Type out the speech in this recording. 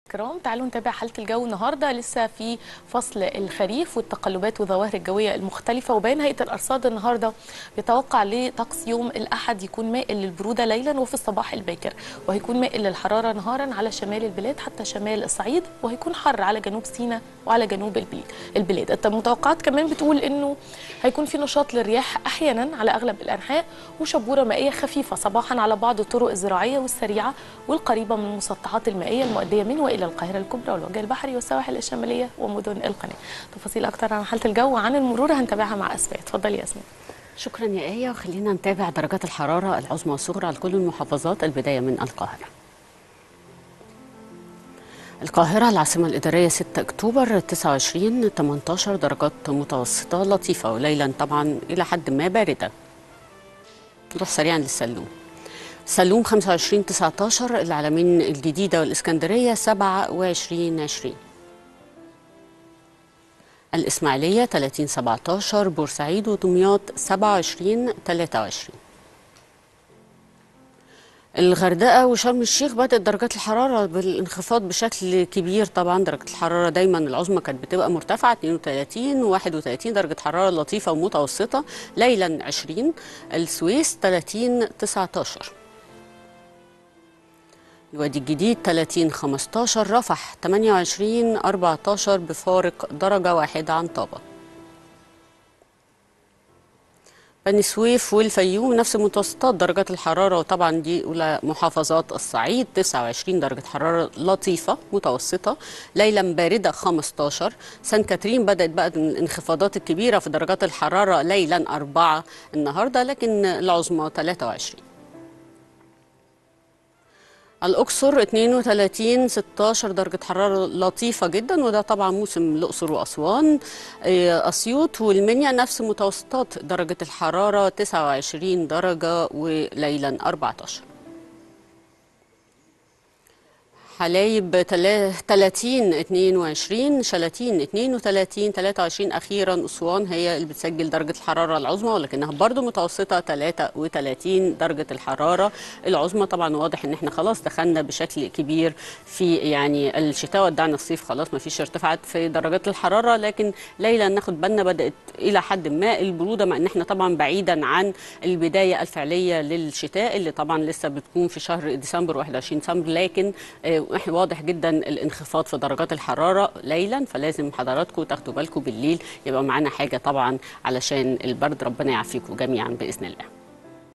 كرام تعالوا نتابع حالة الجو النهاردة لسه في فصل الخريف والتقلبات والظواهر الجوية المختلفة وبين هيئة الأرصاد النهاردة بيتوقع لطقس يوم الأحد يكون مائل للبرودة ليلا وفي الصباح الباكر وهيكون مائل للحرارة نهارا على شمال البلاد حتى شمال الصعيد وهيكون حر على جنوب سيناء وعلى جنوب البلاد البلاد المتوقعات كمان بتقول إنه هيكون في نشاط للرياح أحيانا على أغلب الأنحاء وشبورة مائية خفيفة صباحا على بعض الطرق الزراعية والسريعة والقريبة من المسطحات المائية المؤدية من وإلى القاهرة الكبرى والوجه البحري والسواحل الشمالية ومدن القناة تفاصيل أكتر عن حالة الجو وعن المرور هنتابعها مع أسماء اتفضلي يا أسماء شكرا يا آية وخلينا نتابع درجات الحرارة العظمى والصغرى على كل المحافظات البداية من القاهرة القاهرة العاصمة الإدارية 6 أكتوبر 29 18 درجات متوسطة لطيفة وليلا طبعا إلى حد ما باردة نروح سريعا للسلوم سلوم 25 19 العلمين الجديدة والإسكندرية 27 20 الإسماعيلية 30 17 بورسعيد ودمياط 27 23 الغردقة وشرم الشيخ بدأت درجات الحرارة بالانخفاض بشكل كبير طبعا درجة الحرارة دايما العظمى كانت بتبقى مرتفعة 32 و 31 درجة حرارة لطيفة ومتوسطة ليلا 20 السويس 30 19 الوادي الجديد 30 15 رفح 28 14 بفارق درجة واحدة عن طابة بني سويف والفيوم نفس متوسطات درجات الحرارة وطبعا دي أولى محافظات الصعيد 29 درجة حرارة لطيفة متوسطة ليلا باردة 15 سان كاترين بدأت بقى الانخفاضات الكبيرة في درجات الحرارة ليلا 4 النهاردة لكن العظمى 23 الأقصر 32 16 درجة حرارة لطيفة جدا وده طبعا موسم الأقصر وأسوان أسيوط والمنيا نفس متوسطات درجة الحرارة 29 درجة وليلا 14 حلايب 30 22 شلاتين 32 23 اخيرا اسوان هي اللي بتسجل درجه الحراره العظمى ولكنها برضو متوسطه 33 درجه الحراره العظمى طبعا واضح ان احنا خلاص دخلنا بشكل كبير في يعني الشتاء ودعنا الصيف خلاص ما فيش ارتفاعات في درجات الحراره لكن ليلى ناخد بالنا بدات الى حد ما البروده مع ان احنا طبعا بعيدا عن البدايه الفعليه للشتاء اللي طبعا لسه بتكون في شهر ديسمبر 21 ديسمبر لكن واضح جدا الانخفاض في درجات الحراره ليلا فلازم حضراتكم تاخدوا بالكم بالليل يبقى معانا حاجه طبعا علشان البرد ربنا يعافيكم جميعا باذن الله